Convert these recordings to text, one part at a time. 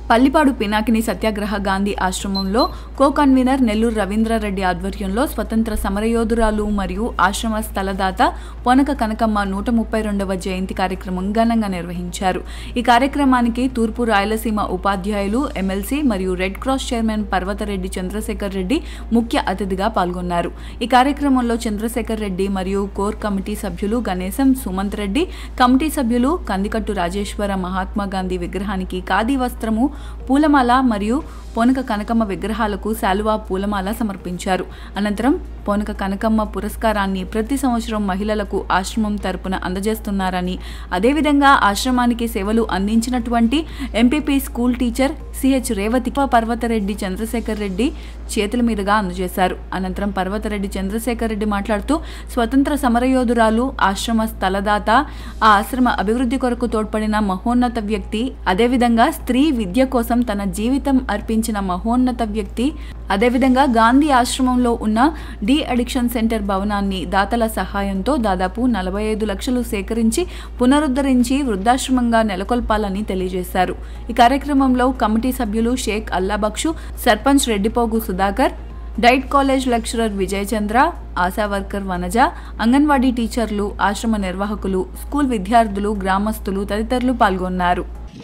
పల్లిపాడు పినాకిని సత్యాగ్రహ గాంధీ ఆశ్రమంలో co convener Nellore Ravindra Reddy ఆధ్వర్యంలో స్వతంత్ర సమరయోధురాలు మరియు ఆశ్రమ స్థలదాత పొనక కనకమ్మ నూట ముప్పై రెండవ జయంతి కార్యక్రమం ఘనంగా నిర్వహించారు ఈ కార్యక్రమానికి తూర్పు రాయలసీమ ఉపాధ్యాయులు ఎమ్మెల్సీ మరియు red cross chairman Parvathareddy Chandrasekhar Reddy ముఖ్య అతిథిగా పాల్గొన్నారు ఈ కార్యక్రమంలో చంద్రశేఖర్ రెడ్డి మరియు కోర్ కమిటీ సభ్యులు గణేశం సుమంత్ రెడ్డి కమిటీ సభ్యులు కందికట్టు రాజేశ్వర మహాత్మా గాంధీ విగ్రహానికి ఖాదీ వస్త్రము పూలమాల మరియు పోనక కనకమ్మ విగ్రహాలకు శాలువా పూలమాల సమర్పించారు అనంతరం పోనక కనకమ్మ పురస్కారాన్ని ప్రతి సంవత్సరం మహిళలకు ఆశ్రమం తరపున అందజేస్తున్నారని అదేవిధంగా ఆశ్రమానికి సేవలు అందించినటువంటి MPP school teacher CH Revathi Parvathareddy Chandrasekhar Reddy చేతుల మీదుగా అందజేశారు అనంతరం పర్వతరెడ్డి చంద్రశేఖర్ రెడ్డి మాట్లాడుతూ స్వతంత్ర సమరయోధురాలు ఆశ్రమ స్థలదాత ఆ ఆశ్రమ అభివృద్ధి కొరకు తోడ్పడిన మహోన్నత వ్యక్తి అదేవిధంగా స్త్రీ విద్య కోసం తన జీవితం అర్పించిన మహోన్నత వ్యక్తి అదేవిధంగా గాంధీ ఆశ్రమంలో ఉన్న డి అడిక్షన్ సెంటర్ భవనాన్ని దాతల సహాయంతో దాదాపు నలభై ఐదు లక్షలు సేకరించి పునరుద్ధరించి వృద్ధాశ్రమంగా నెలకొల్పాలని తెలియజేశారు ఈ కార్యక్రమంలో కమిటీ సభ్యులు Sheikh Allabakshu sarpanch Reddipogu Sudhakar DIET college lecturer Vijay Chandra ASHA worker Vanaja anganwadi టీచర్లు ఆశ్రమ నిర్వాహకులు స్కూల్ విద్యార్థులు గ్రామస్తులు తదితరులు పాల్గొన్నారు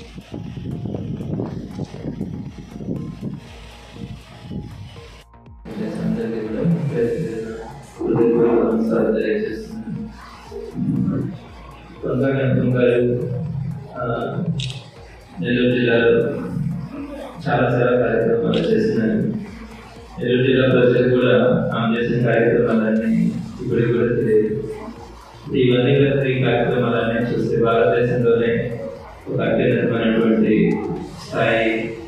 అందరికీ కూడా హృదయపూర్వక నమస్కారాలు తెలియజేస్తున్నాను. కొండగంటం గారు ఆ, నెల్లూరు జిల్లాలో చాలా చాలా కార్యక్రమాలు చేస్తున్నారు నెల్లూరు జిల్లా ప్రజలు కూడా ఆమె చేసిన కార్యక్రమాలన్నీ ఇప్పటికి కూడా తెలియదు ఇవన్నీ కూడా ఈ కార్యక్రమాలన్నీ చూస్తే భారతదేశంలోనే ఒక అత్యున్నతమైనటువంటి స్థాయి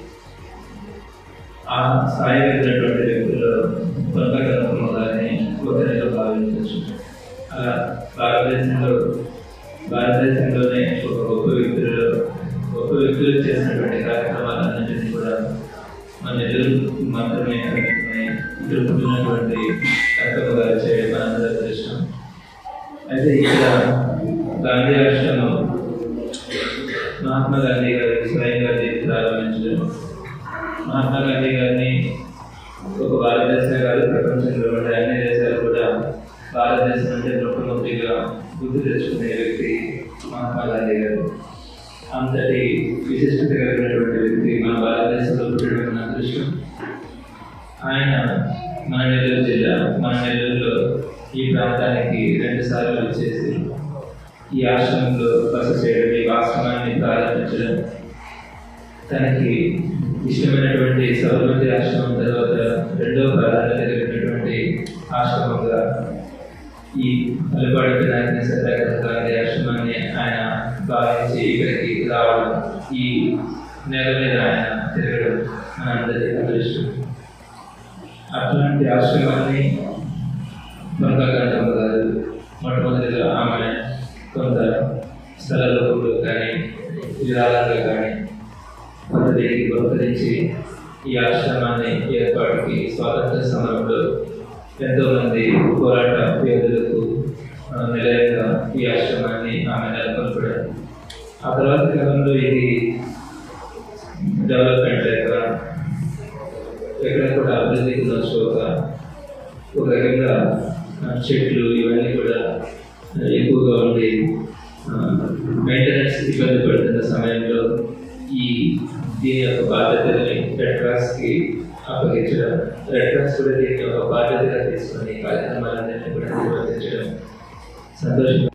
ఆ స్థాయి వెళ్ళినటువంటి వ్యక్తుల్లో కొనసాగమ్మ గారిని ఒకరిగా భావించవచ్చు అలా భారతదేశంలో భారతదేశంలోనే ఒక గొప్ప వ్యక్తులలో గొప్ప వ్యక్తులు చేసినటువంటి కార్యక్రమాలన్నింటినీ కూడా మన ఎదురు మాత్రమే అందుకున్నాయి. ఇక్కడ పుట్టినటువంటి కక్కమ్మ గారు చేయడం మనందరి అదృష్టం అయితే ఇక్కడ గాంధీ ఆశ్రమం మహాత్మా గాంధీ గారు స్వయంగా దీన్ని ప్రారంభించడం మహాత్మా గాంధీ గారిని ఒక భారతదేశం కాదు ప్రపంచంలో ఉండే అన్ని దేశాలు కూడా భారతదేశం అంటే ముఖ్యమంత్రిగా గుర్తు తెచ్చుకునే వ్యక్తి మహాత్మా గాంధీ గారు అంతటి విశిష్టత కలిగినటువంటి వ్యక్తి మన భారతదేశంలో పుట్టడం మన అదృష్టం ఆయన మన నెల్లూరు జిల్లా మన నెల్లూరులో ఈ ప్రాంతానికి రెండు సార్లు వచ్చేసి ఈ ఆశ్రమంలో బస చేయడం ఈ ఆశ్రమాన్ని ప్రారంభించడం తనకి ఇష్టమైనటువంటి సౌరభి ఆశ్రమం తర్వాత రెండో ప్రాధాన్యత కలిగినటువంటి ఆశ్రమంగా ఈ పలుపాడు వినాయక సత్యాగ్రహ గాంధీ ఆశ్రమాన్ని ఆయన భావించి ఇక్కడికి రావడం ఈ నేల మీద ఆయన తిరగడం మనందరి అదృష్టం అట్లాంటి ఆశ్రమాన్ని బంగాగంధమ్మ గారు మొట్టమొదటిగా ఆమె కొంత స్థల రూపంలో కానీ విరాళంగా కానీ కొంతదేకి బహుకరించి ఈ ఆశ్రమాన్ని ఏర్పాటుకి స్వాతంత్ర సమరంలో ఎంతో మంది పోరాట పేదలకు ఆ, నిలయంగా ఈ ఆశ్రమాన్ని ఆమె నెలకొల్పడం ఆ తర్వాత కాలంలో ఇది డెవలప్మెంట్ లేక ఎక్కడ కూడా అభివృద్ధికి నచ్చోక ఒక రకంగా ఆ, చెట్లు ఇవన్నీ కూడా ఎక్కువగా ఉండి మెయింటెనెన్స్ ఇబ్బంది పడుతున్న సమయంలో ఈ దీని యొక్క బాధ్యతని రెడ్ క్రాస్కి అప్పగించడం రెడ్ క్రాస్ కూడా దీన్ని ఒక బాధ్యతగా తీసుకొని కార్యక్రమాలన్నింటినీ కూడా నిర్వర్తించడం సంతోషం